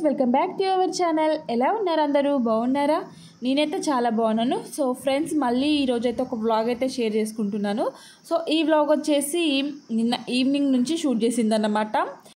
welcome back to our channel ఎలా ఉన్నారు అందరూ బాగున్నారా నేనైతే చాలా బాగున్నాను సో ఫ్రెండ్స్ మళ్ళీ ఈరోజు అయితే ఒక వ్లాగ్ అయితే షేర్ చేసుకుంటున్నాను సో ఈ వ్లాగ్ వచ్చేసి నిన్న ఈవినింగ్ నుంచి షూట్ చేసిందన్నమాట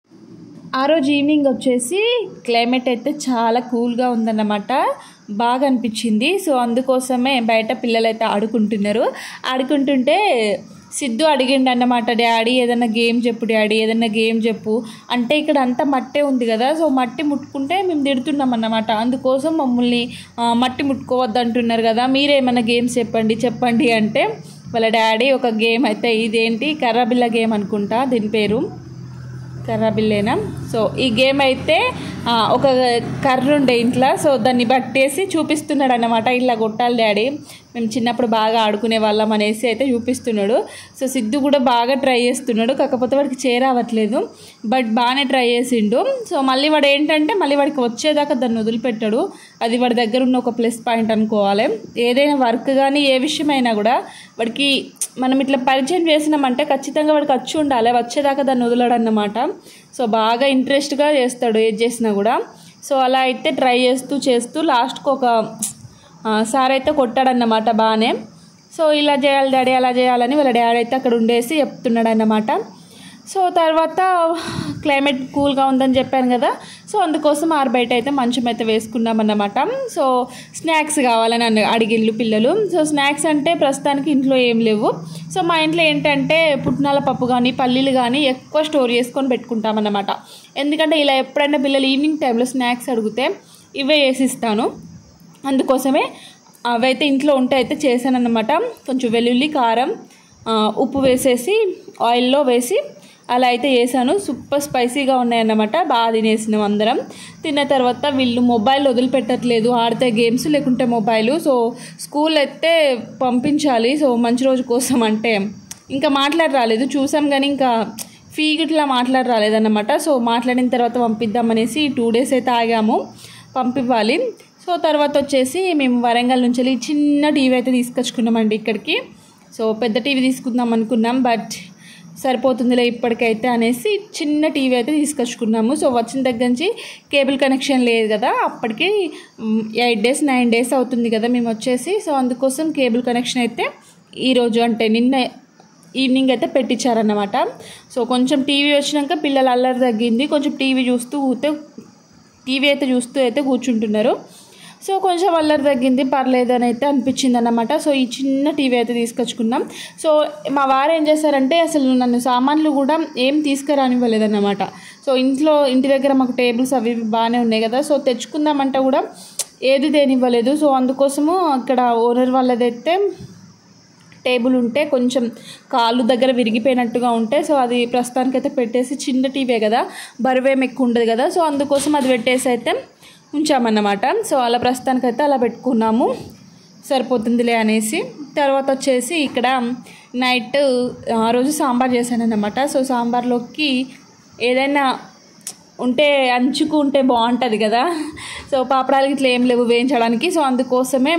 ఆ రోజు ఈవినింగ్ వచ్చేసి క్లైమేట్ అయితే చాలా కూల్గా ఉందన్నమాట బాగా అనిపించింది సో అందుకోసమే బయట పిల్లలు అయితే ఆడుకుంటున్నారు ఆడుకుంటుంటే సిద్ధు అడిగిండు అన్నమాట డాడీ ఏదైనా గేమ్ చెప్పు డాడీ ఏదైనా గేమ్ చెప్పు అంటే ఇక్కడ అంతా మట్టే ఉంది కదా సో మట్టి ముట్టుకుంటే మేము తిడుతున్నాం అన్నమాట అందుకోసం మమ్మల్ని ఆ, మట్టి ముట్టుకోవద్దు అంటున్నారు కదా మీరేమైనా గేమ్స్ చెప్పండి చెప్పండి అంటే వాళ్ళ డాడీ ఒక గేమ్ అయితే ఇదేంటి కర్రబిల్ల గేమ్ అనుకుంటా దీని పేరు కర్రబిల్లేనా సో ఈ గేమ్ అయితే ఆ, ఒక కర్ర ఉండే ఇంట్లో సో దాన్ని బట్టేసి చూపిస్తున్నాడు అన్నమాట ఇలా కొట్టాలి డాడీ మేము చిన్నప్పుడు బాగా ఆడుకునే వాళ్ళం అనేసి అయితే చూపిస్తున్నాడు సో సిద్ధు కూడా బాగా ట్రై చేస్తున్నాడు కాకపోతే వాడికి చేరావట్లేదు బట్ బాగానే ట్రై చేసిండు సో మళ్ళీ వాడు ఏంటంటే మళ్ళీ వాడికి వచ్చేదాకా దాన్ని వదిలిపెట్టాడు అది వాడి దగ్గర ఉన్న ఒక ప్లస్ పాయింట్ అనుకోవాలి ఏదైనా వర్క్ కానీ ఏ విషయమైనా కూడా వాడికి మనం ఇట్లా పరిచయం చేసినామంటే ఖచ్చితంగా వాడికి వచ్చి ఉండాలి వచ్చేదాకా దాన్ని వదలడు అన్నమాట సో బాగా ఇంట్రెస్ట్గా చేస్తాడు ఏది చేసినా కూడా సో అలా అయితే ట్రై చేస్తూ చేస్తూ లాస్ట్కి ఒక ఆ, సార్ అయితే కొట్టాడన్నమాట బాగానే సో ఇలా చేయాలి డాడీ అలా చేయాలని వాళ్ళ డాడీ అయితే అక్కడ ఉండేసి చెప్తున్నాడు అన్నమాట సో తర్వాత క్లైమేట్ కూల్గా ఉందని చెప్పాను కదా సో అందుకోసం ఆరు బయట అయితే మంచం అయితే వేసుకున్నాం అన్నమాట సో స్నాక్స్ కావాలని అన్న అడిగిళ్ళు పిల్లలు సో స్నాక్స్ అంటే ప్రస్తుతానికి ఇంట్లో ఏం లేవు సో మా ఇంట్లో ఏంటంటే పుట్నాల పప్పు కానీ పల్లీలు కానీ ఎక్కువ స్టోర్ చేసుకొని పెట్టుకుంటాం అన్నమాట ఎందుకంటే ఇలా ఎప్పుడైనా పిల్లలు ఈవినింగ్ టైంలో స్నాక్స్ అడిగితే ఇవే వేసిస్తాను అందుకోసమే అవైతే ఇంట్లో ఉంటే అయితే చేశాను అనమాట కొంచెం వెల్లుల్లి కారం ఆ, ఉప్పు వేసేసి ఆయిల్లో వేసి అలా అయితే చేశాను సూపర్ స్పైసీగా ఉన్నాయన్నమాట బాగా తినేసినాం అందరం తిన్న తర్వాత వీళ్ళు మొబైల్ వదిలిపెట్టట్లేదు ఆడితే గేమ్స్ లేకుంటే మొబైల్ సో స్కూల్ అయితే పంపించాలి సో మంచి రోజు కోసం అంటే ఇంకా మాట్లాడి రాలేదు చూసాం కానీ ఇంకా ఫీ గిట్లా మాట్లాడి రాలేదన్నమాట సో మాట్లాడిన తర్వాత పంపిద్దామనేసి టూ డేస్ అయితే ఆగాము పంపివ్వాలి సో తర్వాత వచ్చేసి మేము వరంగల్ నుంచి వెళ్ళి చిన్న టీవీ అయితే తీసుకొచ్చుకున్నామండి ఇక్కడికి సో పెద్ద టీవీ తీసుకుందాం అనుకున్నాం బట్ సరిపోతుందిలే ఇప్పటికైతే అనేసి చిన్న టీవీ అయితే తీసుకొచ్చుకున్నాము సో వచ్చిన దగ్గర నుంచి కేబుల్ కనెక్షన్ లేదు కదా అప్పటికి ఎయిట్ డేస్ నైన్ డేస్ అవుతుంది కదా మేము వచ్చేసి సో అందుకోసం కేబుల్ కనెక్షన్ అయితే ఈరోజు అంటే నిన్న ఈవినింగ్ అయితే పెట్టించారన్నమాట సో కొంచెం టీవీ వచ్చినాక పిల్లలు అల్లరి తగ్గింది కొంచెం టీవీ చూస్తూ కూతే టీవీ అయితే చూస్తూ అయితే కూర్చుంటున్నారు సో కొంచెం అల్లరి తగ్గింది పర్లేదు అని అయితే అనిపించింది అన్నమాట సో ఈ చిన్న టీవీ అయితే తీసుకొచ్చుకున్నాం సో మా వారు ఏం చేశారంటే అసలు నన్ను సామాన్లు కూడా ఏం తీసుకురానివ్వలేదన్నమాట సో ఇంట్లో ఇంటి దగ్గర మాకు టేబుల్స్ అవి ఇవి బాగానే ఉన్నాయి కదా సో తెచ్చుకుందామంటే కూడా ఏది దేనివ్వలేదు సో అందుకోసము అక్కడ ఓనర్ వాళ్ళదైతే టేబుల్ ఉంటే కొంచెం కాళ్ళు దగ్గర విరిగిపోయినట్టుగా ఉంటే సో అది ప్రస్తుతానికి అయితే పెట్టేసి చిన్న టీవీ కదా బరువేం ఎక్కువ ఉండదు కదా సో అందుకోసం అది పెట్టేసి అయితే ఉంచామన్నమాట సో అలా ప్రస్తుతానికి అయితే అలా పెట్టుకున్నాము సరిపోతుందిలే అనేసి తర్వాత వచ్చేసి ఇక్కడ నైట్ ఆ రోజు సాంబార్ చేశానన్నమాట సో సాంబార్లోకి ఏదైనా ఉంటే అంచుకు ఉంటే బాగుంటుంది కదా సో పాపడాలకి ఇట్లా ఏం లేవు వేయించడానికి సో అందుకోసమే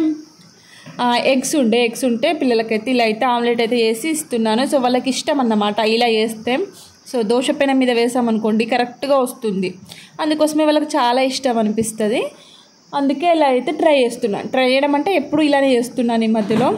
ఎగ్స్ ఉండే ఎగ్స్ ఉంటే పిల్లలకైతే ఇలా అయితే ఆమ్లెట్ అయితే వేసి ఇస్తున్నాను సో వాళ్ళకి ఇష్టం అన్నమాట ఇలా చేస్తే సో దోశ పెన మీద వేసామనుకోండి కరెక్ట్గా వస్తుంది అందుకోసమే వాళ్ళకి చాలా ఇష్టం అనిపిస్తుంది అందుకే ఇలా అయితే ట్రై చేస్తున్నాను ట్రై చేయడం అంటే ఎప్పుడు ఇలానే చేస్తున్నాను ఈ మధ్యలో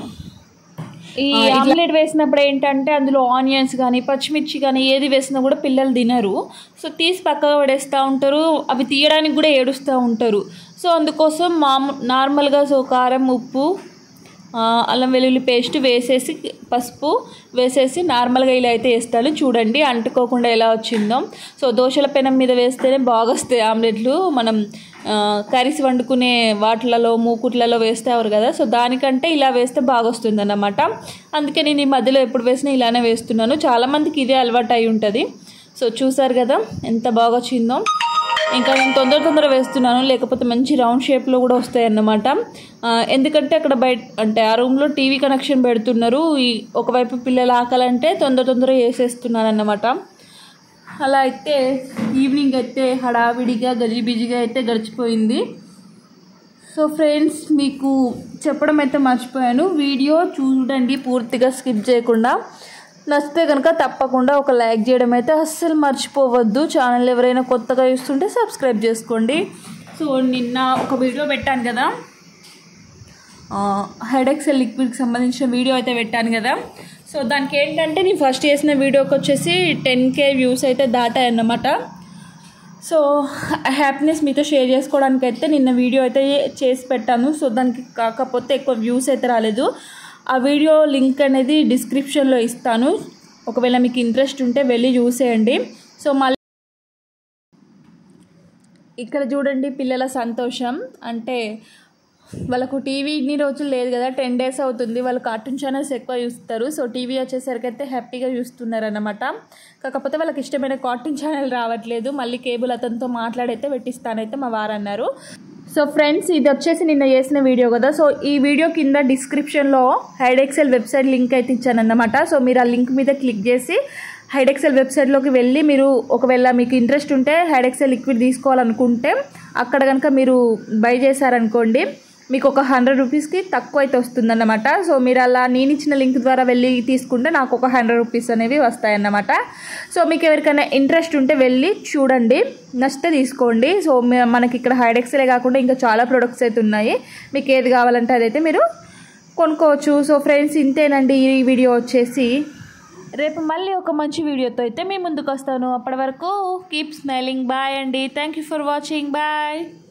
ఈ ఆమ్లెట్ వేసినప్పుడు ఏంటంటే అందులో ఆనియన్స్ కానీ పచ్చిమిర్చి కానీ ఏది వేసినా కూడా పిల్లలు తినరు సో తీసి పక్కగా పడేస్తూ ఉంటారు అవి తీయడానికి కూడా ఏడుస్తూ ఉంటారు సో అందుకోసం మామూ నార్మల్గా సో కారం ఉప్పు ఆ, అల్లం వెల్లుల్లి పేస్ట్ వేసేసి పసుపు వేసేసి నార్మల్గా ఇలా అయితే వేస్తాను చూడండి అంటుకోకుండా ఎలా వచ్చిందో సో దోశల పెనం మీద వేస్తేనే బాగా వస్తాయి ఆమ్లెట్లు మనం ఆ, కర్రీస్ వండుకునే వాటిలలో మూకుట్లలో వేస్తారు కదా సో దానికంటే ఇలా వేస్తే బాగా వస్తుంది అన్నమాట అందుకే నేను ఈ మధ్యలో ఎప్పుడు వేసినా ఇలానే వేస్తున్నాను చాలామందికి ఇదే అలవాటు అయి ఉంటుంది సో చూసారు కదా ఎంత బాగా వచ్చిందో ఇంకా నేను తొందర తొందర వేస్తున్నాను లేకపోతే మంచి రౌండ్ షేప్లో కూడా వస్తాయి అన్నమాట ఆ, ఎందుకంటే అక్కడ బయట అంటే ఆ రూమ్లో టీవీ కనెక్షన్ పెడుతున్నారు ఈ ఒకవైపు పిల్లలు ఆకలంటే తొందర తొందర వేసేస్తున్నాను అన్నమాట అలా అయితే ఈవినింగ్ అయితే హడావిడిగా గజిబిజిగా అయితే గడిచిపోయింది సో ఫ్రెండ్స్ మీకు చెప్పడం అయితే మర్చిపోయాను వీడియో చూడండి పూర్తిగా స్కిప్ చేయకుండా నచ్చితే కనుక తప్పకుండా ఒక లైక్ చేయడం అయితే అస్సలు మర్చిపోవద్దు ఛానల్ ఎవరైనా కొత్తగా చూస్తుంటే సబ్స్క్రైబ్ చేసుకోండి సో నిన్న ఒక వీడియో పెట్టాను కదా హెడెక్సెల్ లిక్విడ్కి సంబంధించిన వీడియో అయితే పెట్టాను కదా సో దానికి ఏంటంటే నేను ఫస్ట్ చేసిన వీడియోకి వచ్చేసి టెన్ కే వ్యూస్ అయితే దాటాయి అన్నమాట సో హ్యాపీనెస్ మీతో షేర్ చేసుకోవడానికి అయితే నిన్న వీడియో అయితే చేసి పెట్టాను సో దానికి కాకపోతే ఎక్కువ వ్యూస్ అయితే రాలేదు ఆ వీడియో లింక్ అనేది డిస్క్రిప్షన్లో ఇస్తాను ఒకవేళ మీకు ఇంట్రెస్ట్ ఉంటే వెళ్ళి చూసేయండి సో మళ్ళీ ఇక్కడ చూడండి పిల్లల సంతోషం అంటే వాళ్ళకు టీవీ ఇన్ని రోజులు లేదు కదా టెన్ డేస్ అవుతుంది వాళ్ళు కార్టూన్ ఛానల్స్ ఎక్కువ చూస్తారు సో టీవీ వచ్చేసరికి అయితే హ్యాపీగా చూస్తున్నారు అన్నమాట కాకపోతే వాళ్ళకి ఇష్టమైన కార్టూన్ ఛానల్ రావట్లేదు మళ్ళీ కేబుల్ అతనితో మాట్లాడైతే పెట్టిస్తానైతే మా వారు అన్నారు సో ఫ్రెండ్స్ ఇది వచ్చేసి నిన్న చేసిన వీడియో కదా సో ఈ వీడియో కింద డిస్క్రిప్షన్లో హైడెక్సెల్ వెబ్సైట్ లింక్ అయితే ఇచ్చానన్నమాట సో మీరు ఆ లింక్ మీద క్లిక్ చేసి హైడెక్సెల్ వెబ్సైట్లోకి వెళ్ళి మీరు ఒకవేళ మీకు ఇంట్రెస్ట్ ఉంటే హైడెక్సెల్ లిక్విడ్ తీసుకోవాలనుకుంటే అక్కడ కనుక మీరు బై చేశారనుకోండి మీకు ఒక హండ్రెడ్ రూపీస్కి తక్కువ అయితే వస్తుందన్నమాట సో మీరు అలా నేను ఇచ్చిన లింక్ ద్వారా వెళ్ళి తీసుకుంటే నాకు ఒక హండ్రెడ్ రూపీస్ అనేవి వస్తాయన్నమాట సో మీకు ఎవరికైనా ఇంట్రెస్ట్ ఉంటే వెళ్ళి చూడండి నచ్చితే తీసుకోండి సో మ- మనకి ఇక్కడ హైడెక్సలే కాకుండా ఇంకా చాలా ప్రొడక్ట్స్ అయితే ఉన్నాయి మీకు ఏది కావాలంటే అదైతే మీరు కొనుక్కోవచ్చు సో ఫ్రెండ్స్ ఇంతేనండి ఈ వీడియో వచ్చేసి రేపు మళ్ళీ ఒక మంచి వీడియోతో అయితే మీ ముందుకు వస్తాను అప్పటి వరకు కీప్ స్మైలింగ్ బాయ్ అండి thank you for watching bye